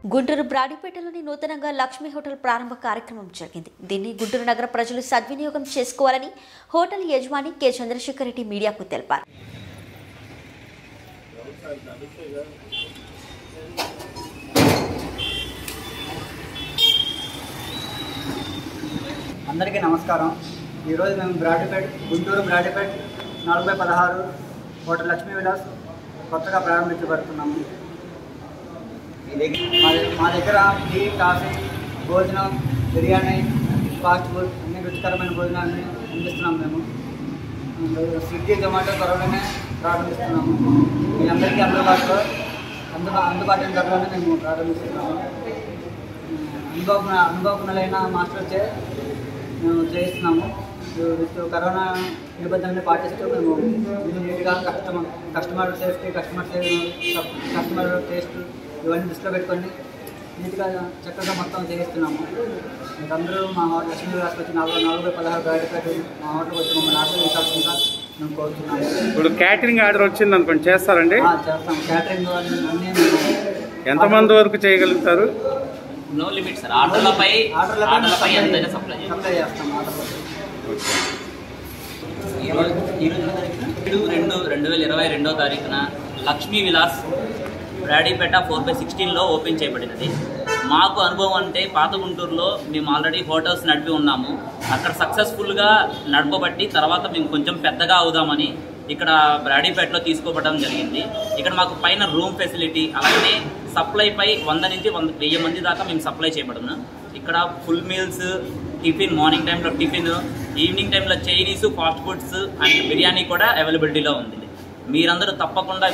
గుంటూరు బ్రాడీపేటలోని నూతనంగా లక్ష్మీ హోటల్ ప్రారంభ కార్యక్రమం జరిగింది దీన్ని గుంటూరు నగర ప్రజలు సద్వినియోగం చేసుకోవాలని హోటల్ యజమాని కె చంద్రశేఖర్ రెడ్డి మీడియాకు తెలిపారు అందరికీ నమస్కారం ఈరోజు మేము బ్రాడీపేట్ గుంటూరు బ్రాడీపేట్ నలభై పదహారు హోటల్ లక్ష్మీ విలాస్ కొత్తగా ప్రారంభించబడుతున్నాము మా దగ్గ- మా దగ్గర టీ కాఫీ భోజనం బిర్యానీ ఫాస్ట్ ఫుడ్ అన్ని రుచికరమైన భోజనాన్ని అందిస్తున్నాము మేము అండ్ స్విగ్గీ జొమాటో త్వరలోనే ప్రారంభిస్తున్నాము మీ అందరికీ అందుబాటులో అందుబా అందుబాటులో ధరలోనే మేము ప్రారంభిస్తున్నాము అనుభవ అనుభవజ్ఞులైన మాస్టర్చే మేము చేయిస్తున్నాము విత్ కరోనా నిబంధనలు పాటిస్తూ మేము నీట్గా customer customer safety customer save customer taste ఇవన్నీ దృష్టిలో పెట్టుకొని నీట్గా చక్కగా మొత్తం చేయిస్తున్నాము మీకు అందరూ మా హోటల్ లక్ష్మీ విలాస్కి వచ్చి నాలుగు నాలుగు పదహారు గాడిపేట మా హోటల్కి వచ్చి మమ్మల్ని ఆశీర్వదించాల్సిందిగా మేము కోరుతున్నాము ఇప్పుడు క్యాటరింగ్ ఆర్డర్ వచ్చింది అనుకోండి చేస్తారండి ఆ, చేస్తాం క్యాటరింగ్ అన్నీ అన్నీ మేము ఎంతమంది వరకు చేయగలుగుతారు నో లిమిట్ సార్ ఆర్డర్లపై ఆర్డర్లపై ఆర్డర్లపై ఎంతైనా సప్లై చేస్తాం సప్లై చేస్తాం ఆర్డర్లపై ఈరోజు ఈరోజు ఏడు రెండు రెండు వేల ఇరవై రెండో తారీఖున లక్ష్మీ విలాస్ బ్రాడీపేట ఫోర్ బై సిక్స్టీన్లో ఓపెన్ చేయబడినది మాకు అనుభవం అంటే పాత గుంటూరులో మేము ఆల్రెడీ హోటల్స్ నడిపి ఉన్నాము అక్కడ సక్సెస్ఫుల్గా నడపబట్టి తర్వాత మేము కొంచెం పెద్దగా అవుదామని ఇక్కడ బ్రాడీపేటలో తీసుకోవడం జరిగింది ఇక్కడ మాకు పైన రూమ్ ఫెసిలిటీ అలాగే సప్లైపై వంద నుంచి వంద వెయ్యి మంది దాకా మేము సప్లై చేయబడును ఇక్కడ ఫుల్ మీల్స్ టిఫిన్ మార్నింగ్ టైంలో టిఫిన్ ఈవినింగ్ టైంలో Chinese fast foods and biryani కూడా అవైలబిలిటీలో ఉంది మీరందరూ తప్పకుండా